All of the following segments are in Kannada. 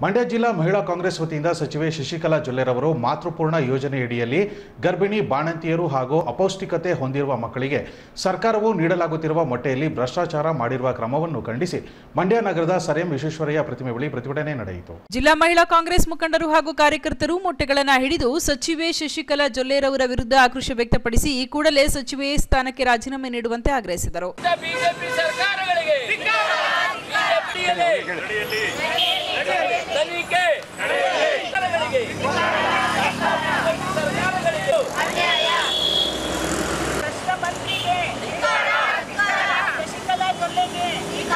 ಮಂಡ್ಯ ಜಿಲ್ಲಾ ಮಹಿಳಾ ಕಾಂಗ್ರೆಸ್ ವತಿಯಿಂದ ಸಚಿವೆ ಶಶಿಕಲಾ ಜೊಲ್ಲೆರವರು ಮಾತೃಪೂರ್ಣ ಯೋಜನೆಯಡಿಯಲ್ಲಿ ಗರ್ಭಿಣಿ ಬಾಣಂತಿಯರು ಹಾಗೂ ಅಪೌಷ್ಟಿಕತೆ ಹೊಂದಿರುವ ಮಕ್ಕಳಿಗೆ ಸರ್ಕಾರವು ನೀಡಲಾಗುತ್ತಿರುವ ಮೊಟ್ಟೆಯಲ್ಲಿ ಭ್ರಷ್ಟಾಚಾರ ಮಾಡಿರುವ ಕ್ರಮವನ್ನು ಖಂಡಿಸಿ ಮಂಡ್ಯ ನಗರದ ಸರ್ ಎಂ ವಿಶ್ವೇಶ್ವರಯ್ಯ ಪ್ರತಿಮೆ ಬಳಿ ಪ್ರತಿಭಟನೆ ನಡೆಯಿತು ಜಿಲ್ಲಾ ಮಹಿಳಾ ಕಾಂಗ್ರೆಸ್ ಮುಖಂಡರು ಹಾಗೂ ಕಾರ್ಯಕರ್ತರು ಮೊಟ್ಟೆಗಳನ್ನ ಹಿಡಿದು ಸಚಿವೆ ಶಶಿಕಲಾ ಜೊಲ್ಲೆರವರ ವಿರುದ್ಧ ಆಕ್ರೋಶ ವ್ಯಕ್ತಪಡಿಸಿ ಈ ಕೂಡಲೇ ಸಚಿವೆ ಸ್ಥಾನಕ್ಕೆ ರಾಜೀನಾಮೆ ನೀಡುವಂತೆ ಆಗ್ರಹಿಸಿದರು ಬಿಜೆಪಿ ಸರ್ಕಾರಗಳಿಗೆ ಬಿಜೆಪಿಯಲ್ಲಿ ತನಿಖೆ ಸರ್ಕಾರಗಳಿಗೆ ಸರ್ಕಾರಗಳಿಗೆ ಭ್ರಷ್ಟ ಮಂತ್ರಿಗೆ ಶಶಿಕಲಾ ಜೊಲ್ಲೆಗೆ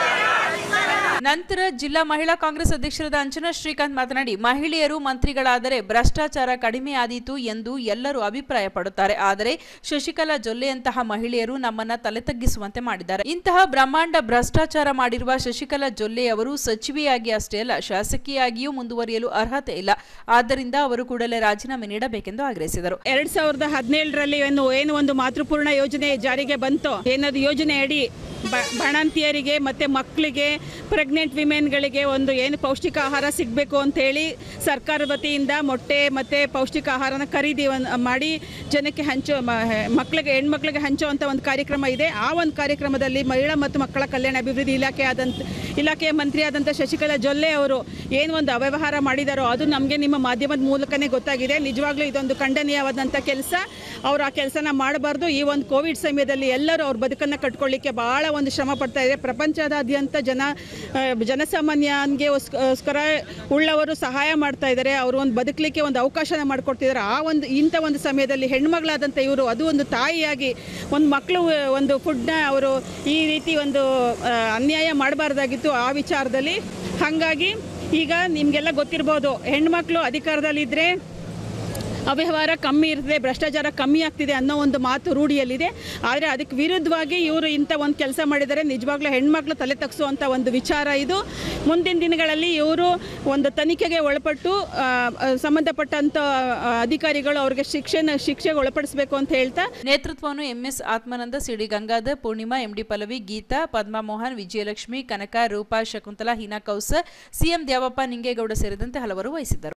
ನಂತರ ಜಿಲ್ಲಾ ಮಹಿಳಾ ಕಾಂಗ್ರೆಸ್ ಅಧ್ಯಕ್ಷರಾದ ಅಂಜನಾ ಶ್ರೀಕಾಂತ್ ಮಾತನಾಡಿ ಮಹಿಳೆಯರು ಮಂತ್ರಿಗಳಾದರೆ ಭ್ರಷ್ಟಾಚಾರ ಕಡಿಮೆ ಆದೀತು ಎಂದು ಎಲ್ಲರೂ ಅಭಿಪ್ರಾಯ ಪಡುತ್ತಾರೆ ಆದರೆ ಶಶಿಕಲಾ ಜೊಲ್ಲೆಯಂತಹ ಮಹಿಳೆಯರು ನಮ್ಮನ್ನ ತಲೆ ತಗ್ಗಿಸುವಂತೆ ಮಾಡಿದ್ದಾರೆ ಇಂತಹ ಬ್ರಹ್ಮಾಂಡ ಭ್ರಷ್ಟಾಚಾರ ಮಾಡಿರುವ ಶಶಿಕಲಾ ಜೊಲ್ಲೆ ಅವರು ಸಚಿವೆಯಾಗಿ ಅಷ್ಟೇ ಅಲ್ಲ ಶಾಸಕಿಯಾಗಿಯೂ ಮುಂದುವರಿಯಲು ಅರ್ಹತೆ ಇಲ್ಲ ಆದ್ದರಿಂದ ಅವರು ಕೂಡಲೇ ರಾಜೀನಾಮೆ ನೀಡಬೇಕೆಂದು ಆಗ್ರಹಿಸಿದರು ಎರಡ್ ಸಾವಿರದ ಹದಿನೇಳರಲ್ಲಿ ಏನು ಏನು ಒಂದು ಮಾತೃಪೂರ್ಣ ಯೋಜನೆ ಜಾರಿಗೆ ಬಂತು ಏನದು ಯೋಜನೆ ಅಡಿ ಬ- ಬಾಣಂತಿಯರಿಗೆ ಮತ್ತೆ ಮಕ್ಕಳಿಗೆ ಪ್ರೆಗ್ನೆಂಟ್ ವಿಮೆನ್ಗಳಿಗೆ ಒಂದು ಏನು ಪೌಷ್ಟಿಕ ಆಹಾರ ಸಿಗಬೇಕು ಅಂತೇಳಿ ಸರ್ಕಾರ ವತಿಯಿಂದ ಮೊಟ್ಟೆ ಮತ್ತು ಪೌಷ್ಟಿಕ ಆಹಾರನ ಖರೀದಿ ಒಂದ್- ಮಾಡಿ ಜನಕ್ಕೆ ಹಂಚೋ ಮ- ಮಕ್ಕಳಿಗೆ ಹೆಣ್ಮಕ್ಳಿಗೆ ಹಂಚುವಂಥ ಒಂದು ಕಾರ್ಯಕ್ರಮ ಇದೆ ಆ ಒಂದು ಕಾರ್ಯಕ್ರಮದಲ್ಲಿ ಮಹಿಳಾ ಮತ್ತು ಮಕ್ಕಳ ಕಲ್ಯಾಣ ಅಭಿವೃದ್ಧಿ ಇಲಾಖೆ ಆದಂಥ ಇಲಾಖೆಯ ಮಂತ್ರಿ ಆದಂಥ ಶಶಿಕಲಾ ಜೊಲ್ಲೆ ಅವರು ಏನು ಒಂದು ಅವ್ಯವಹಾರ ಮಾಡಿದಾರೋ ಅದು ನಮಗೆ ನಿಮ್ಮ ಮಾಧ್ಯಮದ ಮೂಲಕನೇ ಗೊತ್ತಾಗಿದೆ ನಿಜವಾಗ್ಲೂ ಇದೊಂದು ಖಂಡನೀಯವಾದಂಥ ಕೆಲಸ ಅವರು ಆ ಕೆಲಸನ ಮಾಡಬಾರ್ದು ಈ ಒಂದು ಕೋವಿಡ್ ಸಮಯದಲ್ಲಿ ಎಲ್ಲರೂ ಅವ್ರ ಬದುಕನ್ನು ಕಟ್ಕೊಳ್ಳಿಕ್ಕೆ ಭಾಳ ಒಂದು ಶ್ರಮ ಪಡ್ತಾ ಇದೆ ಪ್ರಪಂಚದಾದ್ಯಂತ ಜನ ಆ, ಜನಸಾಮಾನ್ಯನಿಗೆ ಗೋಸ್ಕರ ಉಳ್ಳವರು ಸಹಾಯ ಮಾಡ್ತಾ ಇದ್ದಾರೆ ಅವರು ಒಂದು ಬದುಕಲಿಕ್ಕೆ ಒಂದು ಅವಕಾಶನ ಮಾಡಿಕೊಡ್ತಿದ್ದಾರೆ ಆ ಒಂದು ಇಂಥ ಒಂದು ಸಮಯದಲ್ಲಿ ಹೆಣ್ಮಗಳಾದಂಥ ಇವರು ಅದು ಒಂದು ತಾಯಿಯಾಗಿ ಒಂದು ಮಕ್ಕಳು ಒಂದು ಫುಡ್ನ ಅವರು ಈ ರೀತಿ ಒಂದು ಆ, ಅನ್ಯಾಯ ಮಾಡಬಾರ್ದಾಗಿತ್ತು ಆ ವಿಚಾರದಲ್ಲಿ ಹಾಗಾಗಿ ಈಗ ನಿಮಗೆಲ್ಲ ಗೊತ್ತಿರ್ಬೋದು ಹೆಣ್ಮಕ್ಳು ಅಧಿಕಾರದಲ್ಲಿದ್ದರೆ ಅವ್ಯವಹಾರ ಕಮ್ಮಿ ಇರ್ತದೆ ಭ್ರಷ್ಟಾಚಾರ ಕಮ್ಮಿ ಆಗ್ತಿದೆ ಅನ್ನೋ ಒಂದು ಮಾತು ರೂಢಿಯಲ್ಲಿದೆ ಆದರೆ ಅದಕ್ಕೆ ವಿರುದ್ಧವಾಗಿ ಇವರು ಇಂಥ ಒಂದು ಕೆಲಸ ಮಾಡಿದರೆ ನಿಜವಾಗ್ಲೂ ಹೆಣ್ಮಕ್ಳು ತಲೆ ತಗ್ಸುವಂಥ ಒಂದು ವಿಚಾರ ಇದು ಮುಂದಿನ ದಿನಗಳಲ್ಲಿ ಇವರು ಒಂದು ತನಿಖೆಗೆ ಒಳಪಟ್ಟು ಆ, ಆ, ಸಂಬಂಧಪಟ್ಟಂಥ ಆ, ಅಧಿಕಾರಿಗಳು ಅವ್ರಿಗೆ ಶಿಕ್ಷೆನ ಶಿಕ್ಷೆಗೆ ಒಳಪಡಿಸಬೇಕು ಅಂತ ಹೇಳ್ತಾ ನೇತೃತ್ವವನ್ನು MS Atmananda CD Gangadhar Purnima MD Pallavi Geeta Padma Mohan Vijayalakshmi Kanaka Roopa Shakuntala Heena Kausar CM Dyavappa Ningegowda ಸೇರಿದಂತೆ ಹಲವರು ವಹಿಸಿದ್ದರು